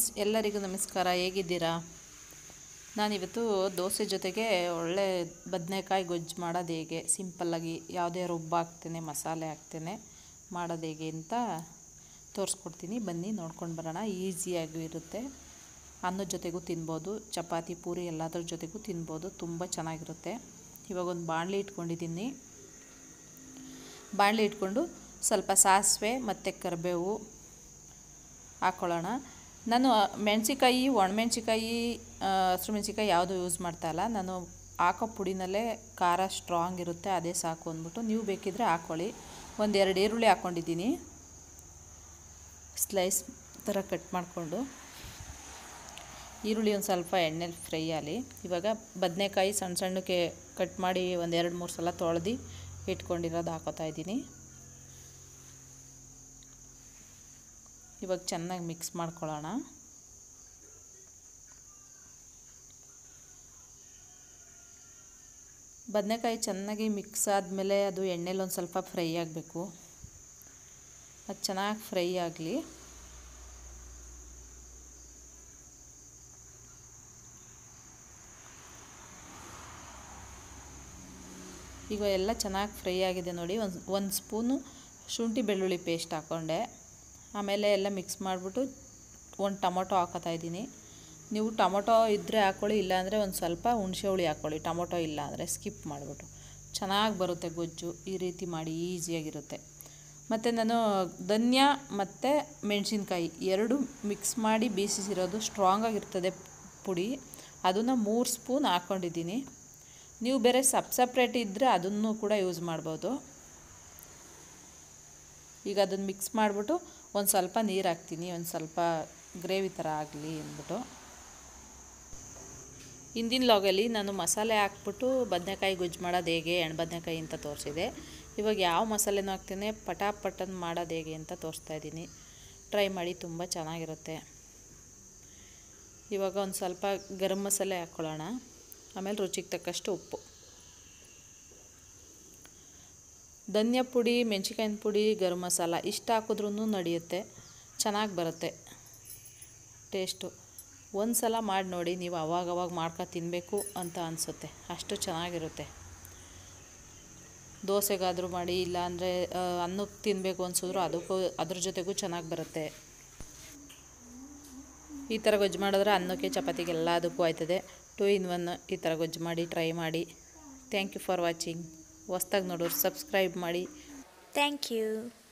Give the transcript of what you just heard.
ಎಲ್ಲರಿಗೂ ನಮಸ್ಕಾರ ಹೇಗಿದ್ದೀರಾ ನಾನಿವತ್ತು ದೋಸೆ ಜೊತೆಗೆ ಒಳ್ಳೆ ಬದನೆಕಾಯಿ ಗೊಜ್ಜು ಮಾಡೋದು ಹೇಗೆ ಸಿಂಪಲ್ಲಾಗಿ ಯಾವುದೇ ರುಬ್ಬ ಹಾಕ್ತೇನೆ ಮಸಾಲೆ ಹಾಕ್ತೇನೆ ಮಾಡೋದು ಹೇಗೆ ಅಂತ ತೋರಿಸ್ಕೊಡ್ತೀನಿ ಬನ್ನಿ ನೋಡ್ಕೊಂಡು ಬರೋಣ ಈಸಿಯಾಗೂ ಇರುತ್ತೆ ಅನ್ನದ ಜೊತೆಗೂ ತಿನ್ಬೋದು ಚಪಾತಿ ಪೂರಿ ಎಲ್ಲದ್ರ ಜೊತೆಗೂ ತಿನ್ಬೋದು ತುಂಬ ಚೆನ್ನಾಗಿರುತ್ತೆ ಇವಾಗ ಒಂದು ಬಾಣಲಿ ಇಟ್ಕೊಂಡಿದ್ದೀನಿ ಬಾಣಲಿ ಇಟ್ಕೊಂಡು ಸ್ವಲ್ಪ ಸಾಸಿವೆ ಮತ್ತು ಕರಿಬೇವು ಹಾಕ್ಕೊಳ್ಳೋಣ ನಾನು ಮೆಣಸಿಕಾಯಿ ಒಣಮೆಣ್ಸಿಕಾಯಿ ಹಸಿರು ಮೆಣಸಿಕಾಯಿ ಯಾವುದು ಯೂಸ್ ಮಾಡ್ತಾ ಇಲ್ಲ ನಾನು ಹಾಕೋ ಪುಡಿನಲ್ಲೇ ಖಾರ ಸ್ಟ್ರಾಂಗ್ ಇರುತ್ತೆ ಅದೇ ಸಾಕು ಅಂದ್ಬಿಟ್ಟು ನೀವು ಬೇಕಿದ್ದರೆ ಹಾಕ್ಕೊಳ್ಳಿ ಒಂದೆರಡು ಈರುಳ್ಳಿ ಹಾಕ್ಕೊಂಡಿದ್ದೀನಿ ಸ್ಲೈಸ್ ಥರ ಕಟ್ ಮಾಡಿಕೊಂಡು ಈರುಳ್ಳಿ ಒಂದು ಸ್ವಲ್ಪ ಎಣ್ಣೆಲಿ ಫ್ರೈ ಆಗಲಿ ಇವಾಗ ಬದನೆಕಾಯಿ ಸಣ್ಣ ಸಣ್ಣಕ್ಕೆ ಕಟ್ ಮಾಡಿ ಒಂದು ಎರಡು ಮೂರು ಸಲ ತೊಳೆದು ಇಟ್ಕೊಂಡಿರೋದು ಹಾಕೋತಾ ಇದ್ದೀನಿ ಇವಾಗ ಚೆನ್ನಾಗಿ ಮಿಕ್ಸ್ ಮಾಡ್ಕೊಳ್ಳೋಣ ಬದನೆಕಾಯಿ ಚೆನ್ನಾಗಿ ಮಿಕ್ಸ್ ಆದಮೇಲೆ ಅದು ಎಣ್ಣೆಲಿ ಒಂದು ಸ್ವಲ್ಪ ಫ್ರೈ ಆಗಬೇಕು ಅದು ಚೆನ್ನಾಗಿ ಫ್ರೈ ಆಗಲಿ ಈಗ ಎಲ್ಲ ಚೆನ್ನಾಗಿ ಫ್ರೈ ಆಗಿದೆ ನೋಡಿ ಒಂದು ಒಂದು ಸ್ಪೂನು ಶುಂಠಿ ಬೆಳ್ಳುಳ್ಳಿ ಪೇಸ್ಟ್ ಹಾಕ್ಕೊಂಡೆ ಆಮೇಲೆ ಎಲ್ಲ ಮಿಕ್ಸ್ ಮಾಡಿಬಿಟ್ಟು ಒಂದು ಟೊಮೊಟೊ ಹಾಕೋತಾ ಇದ್ದೀನಿ ನೀವು ಟೊಮೊಟೊ ಇದ್ದರೆ ಹಾಕ್ಕೊಳ್ಳಿ ಇಲ್ಲಾಂದರೆ ಒಂದು ಸ್ವಲ್ಪ ಹುಣಸೆ ಹುಳಿ ಹಾಕ್ಕೊಳ್ಳಿ ಟೊಮೊಟೊ ಇಲ್ಲ ಅಂದರೆ ಸ್ಕಿಪ್ ಮಾಡಿಬಿಟ್ಟು ಚೆನ್ನಾಗಿ ಬರುತ್ತೆ ಗೊಜ್ಜು ಈ ರೀತಿ ಮಾಡಿ ಈಸಿಯಾಗಿರುತ್ತೆ ಮತ್ತು ನಾನು ಧನ್ಯ ಮತ್ತು ಮೆಣಸಿನ್ಕಾಯಿ ಎರಡು ಮಿಕ್ಸ್ ಮಾಡಿ ಬೀಸಿಸಿರೋದು ಸ್ಟ್ರಾಂಗಾಗಿರ್ತದೆ ಪುಡಿ ಅದನ್ನು ಮೂರು ಸ್ಪೂನ್ ಹಾಕ್ಕೊಂಡಿದ್ದೀನಿ ನೀವು ಬೇರೆ ಸಪ್ ಸಪ್ರೇಟ್ ಇದ್ದರೆ ಅದನ್ನು ಕೂಡ ಯೂಸ್ ಮಾಡ್ಬೋದು ಈಗ ಅದನ್ನು ಮಿಕ್ಸ್ ಮಾಡಿಬಿಟ್ಟು ಒಂದು ಸ್ವಲ್ಪ ನೀರು ಹಾಕ್ತೀನಿ ಒಂದು ಸ್ವಲ್ಪ ಗ್ರೇವಿ ಥರ ಆಗಲಿ ಅಂದ್ಬಿಟ್ಟು ಹಿಂದಿನ ಲಾಗಲ್ಲಿ ನಾನು ಮಸಾಲೆ ಹಾಕ್ಬಿಟ್ಟು ಬದನೆಕಾಯಿ ಗೊಜ್ಜು ಮಾಡೋದು ಹೇಗೆ ಎಣ್ಣೆ ಬದನೆಕಾಯಿ ಅಂತ ತೋರಿಸಿದೆ ಇವಾಗ ಯಾವ ಮಸಾಲೆನೂ ಹಾಕ್ತೇನೆ ಪಟಾಪಟನ್ ಮಾಡೋದು ಹೇಗೆ ಅಂತ ತೋರಿಸ್ತಾ ಇದ್ದೀನಿ ಟ್ರೈ ಮಾಡಿ ತುಂಬ ಚೆನ್ನಾಗಿರುತ್ತೆ ಇವಾಗ ಒಂದು ಸ್ವಲ್ಪ ಗರಂ ಮಸಾಲೆ ಹಾಕ್ಕೊಳ್ಳೋಣ ಆಮೇಲೆ ರುಚಿಗೆ ತಕ್ಕಷ್ಟು ಉಪ್ಪು ಧನ್ಯ ಪುಡಿ ಮೆಣಸಿಕಾಯಿನ ಪುಡಿ ಗರಂ ಮಸಾಲ ಇಷ್ಟು ಹಾಕಿದ್ರೂ ನಡೆಯುತ್ತೆ ಚೆನ್ನಾಗಿ ಬರುತ್ತೆ ಟೇಸ್ಟು ಒಂದು ಸಲ ಮಾಡಿ ನೋಡಿ ನೀವು ಅವಾಗವಾಗ ಮಾಡ್ಕೊ ತಿನ್ನಬೇಕು ಅಂತ ಅನಿಸುತ್ತೆ ಅಷ್ಟು ಚೆನ್ನಾಗಿರುತ್ತೆ ದೋಸೆಗಾದರೂ ಮಾಡಿ ಇಲ್ಲಾಂದರೆ ಅನ್ನಕ್ಕೆ ತಿನ್ನಬೇಕು ಅನ್ಸಿದ್ರು ಅದಕ್ಕೂ ಅದ್ರ ಜೊತೆಗೂ ಚೆನ್ನಾಗಿ ಬರುತ್ತೆ ಈ ಥರ ಗೊಜ್ಜು ಮಾಡಿದ್ರೆ ಅನ್ನಕ್ಕೆ ಚಪಾತಿಗೆ ಎಲ್ಲದಕ್ಕೂ ಆಯ್ತದೆ ಟೂ ಇನ್ ಒನ್ ಈ ಥರ ಗೊಜ್ಜು ಮಾಡಿ ಟ್ರೈ ಮಾಡಿ ಥ್ಯಾಂಕ್ ಯು ಫಾರ್ ವಾಚಿಂಗ್ ಹೊಸ್ದಾಗಿ ನೋಡೋರು ಸಬ್ಸ್ಕ್ರೈಬ್ ಮಾಡಿ Thank you.